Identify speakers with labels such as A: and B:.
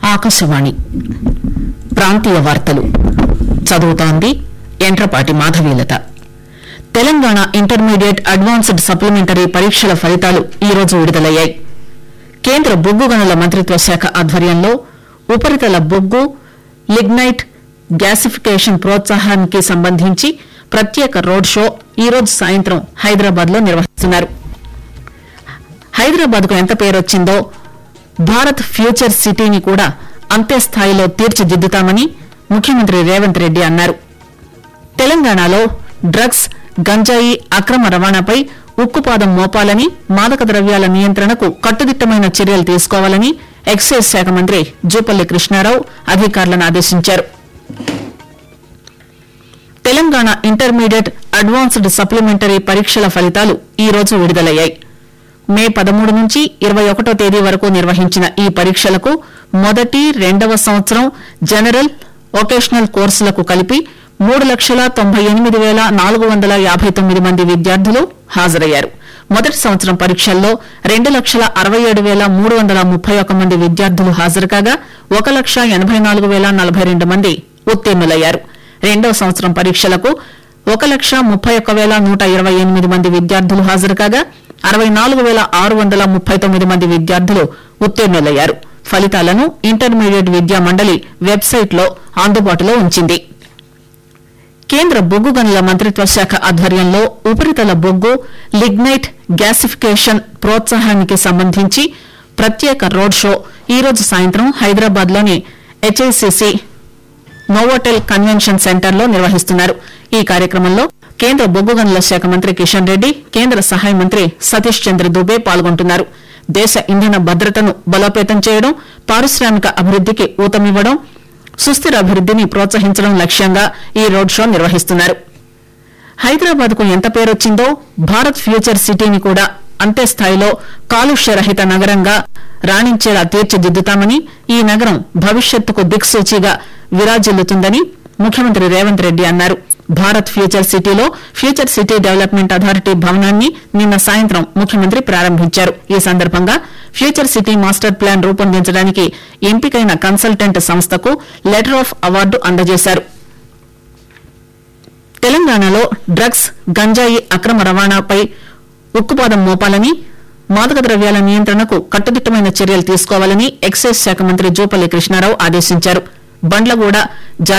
A: ఆకాశవాణి ప్రాంతీయ వార్తలు చదువుతోంది Entrapati Madhavilatha Telangana intermediate advanced supplementary పరీక్షల ఫలితాలు ఈ రోజు విడుదలయ్యాయి కేంద్ర బొగ్గు గనుల మంత్రిత్వ శాఖ ఆధ్వర్యంలో ఉపరితల బొగ్గు లిగ్నైట్ గ్యాసిఫికేషన్ ప్రోత్సాహానికి సంబంధించి ప్రత్యేక రోడ్ షో ఈ రోజు సాయంత్రం హైదరాబాద్ లో నిర్వహిస్తున్నారు హైదరాబాద్ కు ఎంత పేరొచ్చిందో భారత్ ఫ్యూచర్ సిటీని కూడా అంతే స్థాయిలో తీర్చిదిద్దుతామని ముఖ్యమంత్రి రేవంత్ రెడ్డి అన్నారు తెలంగాణలో డ్రగ్స్ గంజాయి అక్రమ రవాణాపై ఉక్కుపాదం మోపాలని మాదక ద్రవ్యాల నియంత్రణకు కట్టుదిట్టమైన చర్యలు తీసుకోవాలని ఎక్సైజ్ శాఖ మంత్రి జూపల్లి కృష్ణారావు అధికారులను ఆదేశించారు తెలంగాణ ఇంటర్మీడియట్ అడ్వాన్స్డ్ సప్లిమెంటరీ పరీక్షల ఫలితాలు ఈ రోజు విడుదలయ్యాయి మే పదమూడు నుంచి ఇరవై ఒకటో తేదీ వరకు నిర్వహించిన ఈ పరీక్షలకు మొదటి రెండవ సంవత్సరం జనరల్ వొకేషనల్ కోర్సులకు కలిపి మూడు లక్షల తొంభై ఎనిమిది వేల నాలుగు వందల యాభై తొమ్మిది మంది విద్యార్థులు హాజరయ్యారు మొదటి సంవత్సరం పరీక్షల్లో రెండు లక్షల అరవై ఏడు వేల మూడు వందల ముప్పై ఒక్క మంది విద్యార్థులు హాజరు కాగా ఒక లక్ష ఎనబై నాలుగు వేల నలభై రెండు మంది ఉత్తీర్ణులయ్యారు రెండవ సంవత్సరం పరీక్షలకు ఒక లక్ష ముప్పై ఒక్క వేల నూట ఇరవై ఎనిమిది మంది విద్యార్థులు హాజరు కాగా అరవై నాలుగు వేల ఆరు వందల ముప్పై తొమ్మిది మంది విద్యార్థులు ఉత్తీర్ణులయ్యారు ఫలితాలను ఇంటర్మీడియట్ విద్యా మండలి వెబ్సైట్ లో అందుబాటులో ఉంచింది కేంద్ర బొగ్గు గనుల మంత్రిత్వ శాఖ ఆధ్వర్యంలో ఉపరితల బొగ్గు లిగ్నైట్ గ్యాసిఫికేషన్ ప్రోత్సాహానికి సంబంధించి ప్రత్యేక రోడ్ షో ఈ రోజు సాయంత్రం హైదరాబాద్ లోని హెచ్ఐసిసి నోవోటెల్ కన్వెన్షన్ సెంటర్ లో నిర్వహిస్తున్నారు ఈ కార్యక్రమంలో కేంద్ర బొగ్గు గనుల శాఖ మంత్రి కిషన్ రెడ్డి కేంద్ర సహాయ మంత్రి సతీష్ చంద్ర దుబే పాల్గొంటున్నారు దేశ ఇంధన భద్రతను బలోపేతం చేయడం పారిశ్రామిక అభివృద్దికి ఊతమివ్వడం సుస్థిర అభివృద్దిని ప్రోత్సహించడం లక్ష్యంగా ఈ రోడ్ షో నిర్వహిస్తున్నారు హైదరాబాద్ కు ఎంత పేరొచ్చిందో భారత్ ఫ్యూచర్ సిటీని కూడా అంతే స్థాయిలో కాలుష్య రహిత నగరంగా రాణించేలా తీర్చిదిద్దుతామని ఈ నగరం భవిష్యత్తుకు దిక్సూచిగా విరాజిల్లుతుందని ముఖ్యమంత్రి రేవంత్ రెడ్డి అన్నారు భారత్ ఫ్యూచర్ సిటీలో ఫ్యూచర్ సిటీ డెవలప్మెంట్ అథారిటీ భవనాన్ని నిన్న సాయంత్రం ముఖ్యమంత్రి ప్రారంభించారు ఈ సందర్భంగా ఫ్యూచర్ సిటీ మాస్టర్ ప్లాన్ రూపొందించడానికి ఎంపికైన కన్సల్టెంట్ సంస్థకు లెటర్ ఆఫ్ అవార్డు అందజేశారు తెలంగాణలో డ్రగ్స్ గంజాయి అక్రమ రవాణాపై ఉక్కుపాదం మోపాలని మాదక ద్రవ్యాల నియంత్రణకు కట్టుదిట్టమైన చర్యలు తీసుకోవాలని ఎక్సైజ్ శాఖ మంత్రి జూపల్లి కృష్ణారావు ఆదేశించారు బండ్లగూడ